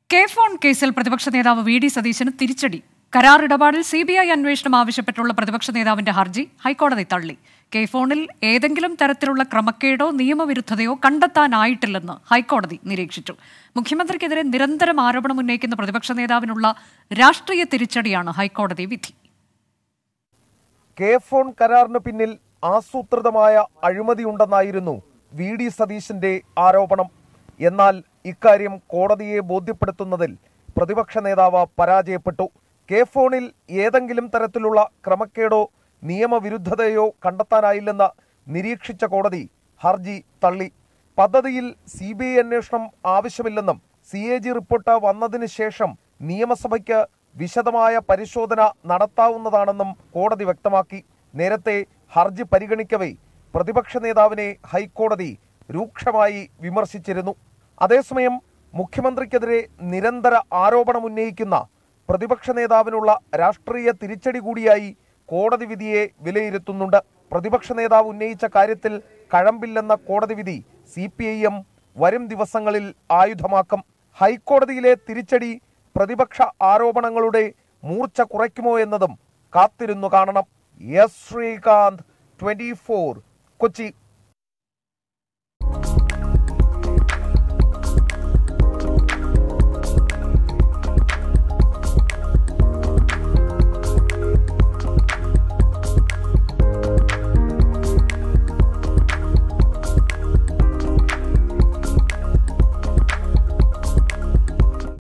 K phone കേസിൽ പ്രതിപക്ഷ നേതാവ് വി ഡി സതീശന് തിരിച്ചടി കരാർ ഇടപാടിൽ സി ബി ഐ അന്വേഷണം ആവശ്യപ്പെട്ടുള്ള പ്രതിപക്ഷ നേതാവിന്റെ ഹർജി ഹൈക്കോടതി തള്ളി കെ ഫോണിൽ ഏതെങ്കിലും തരത്തിലുള്ള ക്രമക്കേടോ നിയമവിരുദ്ധതയോ കണ്ടെത്താനായിട്ടില്ലെന്ന് ഹൈക്കോടതി നിരീക്ഷിച്ചു മുഖ്യമന്ത്രിക്കെതിരെ നിരന്തരം ആരോപണം ഉന്നയിക്കുന്ന പ്രതിപക്ഷ നേതാവിനുള്ള രാഷ്ട്രീയ തിരിച്ചടിയാണ് ഹൈക്കോടതി വിധി കെ ഫോൺ കരാറിന് പിന്നിൽ ആസൂത്രിതമായ അഴിമതിയുണ്ടെന്നായിരുന്നു വി ഡി സതീശന്റെ ആരോപണം എന്നാൽ ഇക്കാര്യം കോടതിയെ ബോധ്യപ്പെടുത്തുന്നതിൽ പ്രതിപക്ഷ നേതാവ് പരാജയപ്പെട്ടു കെ ഫോണിൽ ഏതെങ്കിലും തരത്തിലുള്ള ക്രമക്കേടോ നിയമവിരുദ്ധതയോ കണ്ടെത്താനായില്ലെന്ന് നിരീക്ഷിച്ച കോടതി ഹർജി തള്ളി പദ്ധതിയിൽ സി ബി ഐ അന്വേഷണം ആവശ്യമില്ലെന്നും സി എ ജി റിപ്പോർട്ട് വന്നതിന് ശേഷം നിയമസഭയ്ക്ക് വിശദമായ പരിശോധന നടത്താവുന്നതാണെന്നും കോടതി വ്യക്തമാക്കി നേരത്തെ ഹർജി പരിഗണിക്കവേ പ്രതിപക്ഷ നേതാവിനെ ഹൈക്കോടതി രൂക്ഷമായി വിമർശിച്ചിരുന്നു അതേസമയം മുഖ്യമന്ത്രിക്കെതിരെ നിരന്തര ആരോപണമുന്നയിക്കുന്ന പ്രതിപക്ഷ നേതാവിനുള്ള രാഷ്ട്രീയ തിരിച്ചടി കൂടിയായി കോടതി വിധിയെ വിലയിരുത്തുന്നുണ്ട് പ്രതിപക്ഷ നേതാവ് ഉന്നയിച്ച കാര്യത്തിൽ കഴമ്പില്ലെന്ന കോടതി വിധി സി പി ഐ എം വരും ദിവസങ്ങളിൽ ആയുധമാക്കും ഹൈക്കോടതിയിലെ തിരിച്ചടി പ്രതിപക്ഷ ആരോപണങ്ങളുടെ മൂർച്ച കുറയ്ക്കുമോ എന്നതും കാത്തിരുന്നു കാണണം എസ് ശ്രീകാന്ത് ട്വന്റി കൊച്ചി